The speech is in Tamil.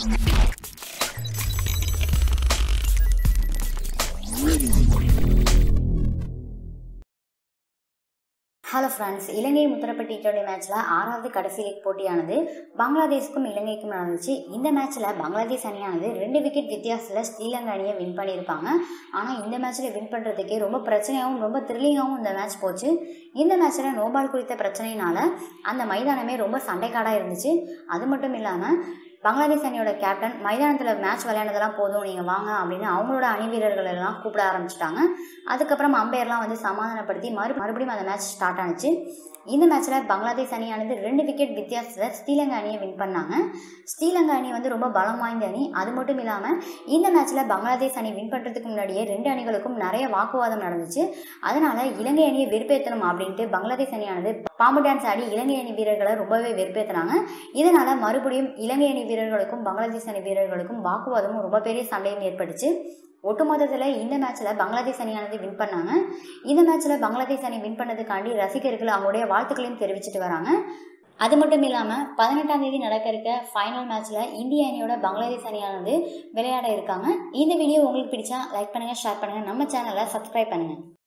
ஹலோ ஃப்ரெண்ட்ஸ் இலங்கை முத்தரப்பு டி டுவெண்ட்டி மேட்ச்சில் ஆறாவது கடைசி லீக் போட்டியானது பங்களாதேஷ்க்கும் இலங்கைக்கும் நடந்துச்சு இந்த மேட்ச்சில் பங்களாதேஷ் அணியானது ரெண்டு விக்கெட் வித்தியாசத்தில் ஸ்ரீலங்கா அணியை வின் பண்ணியிருப்பாங்க ஆனால் இந்த மேட்ச்சில் வின் பண்ணுறதுக்கே ரொம்ப பிரச்சனையாகவும் ரொம்ப த்ரில்லிங்காகவும் இந்த மேட்ச் போச்சு இந்த மேட்ச்சில் நோபால் குறித்த பிரச்சனையினால அந்த மைதானமே ரொம்ப சண்டைக்காடாக இருந்துச்சு அது மட்டும் இல்லாமல் பங்களாதேஷ் அணியோட கேப்டன் மைதானத்தில் மேட்ச் விளையாண்டதெல்லாம் போதும் நீங்கள் வாங்க அப்படின்னு அவங்களோட அணி வீரர்கள் எல்லாம் கூப்பிட ஆரம்பிச்சிட்டாங்க அதுக்கப்புறம் அம்பையர்லாம் வந்து சமாதானப்படுத்தி மறு மறுபடியும் அந்த மேட்ச் ஸ்டார்ட் ஆனிச்சு இந்த மேட்ச்சில் பங்களாதேஷ் அணியானது ரெண்டு விக்கெட் வித்தியாசத்தில் ஸ்ரீலங்கா அணியை வின் பண்ணாங்க ஸ்ரீலங்கா அணி வந்து ரொம்ப பலம் வாய்ந்த அணி அது மட்டும் இல்லாமல் இந்த மேட்ச்சில் பங்களாதேஷ் அணி வின் பண்ணுறதுக்கு முன்னாடியே ரெண்டு அணிகளுக்கும் நிறைய வாக்குவாதம் நடந்துச்சு அதனால இலங்கை அணியை வெறுப்பேற்றணும் அப்படின்ட்டு பங்களாதேஷ் அணியானது பாம்பு டான்ஸ் ஆடி இலங்கை அணி வீரர்களை ரொம்பவே வெறுப்பேற்றினாங்க இதனால மறுபடியும் இலங்கை அணி வீரர்களுக்கும் பங்களாதேஷ் அணி வீரர்களுக்கும் வாக்குவாதமும் ரொம்ப பெரிய சண்டையும் ஏற்பட்டுச்சு ஒட்டுமொத்தத்தில் இந்த மேட்ச்சில் பங்களாதேஷ் அணியானது வின் பண்ணாங்க இந்த மேட்ச்சில் பங்களாதேஷ் அணி வின் பண்ணதுக்காண்டி ரசிகர்கள் அவங்களுடைய வாழ்த்துக்களையும் தெரிவிச்சிட்டு வராங்க அது மட்டும் இல்லாமல் பதினெட்டாம் தேதி நடக்க இருக்க ஃபைனல் மேட்ச்சில் இந்திய அணியோட பங்களாதேஷ் அணியானது விளையாட இருக்காங்க இந்த வீடியோ உங்களுக்கு பிடிச்சா லைக் பண்ணுங்கள் ஷேர் பண்ணுங்கள் நம்ம சேனலை சப்ஸ்கிரைப் பண்ணுங்கள்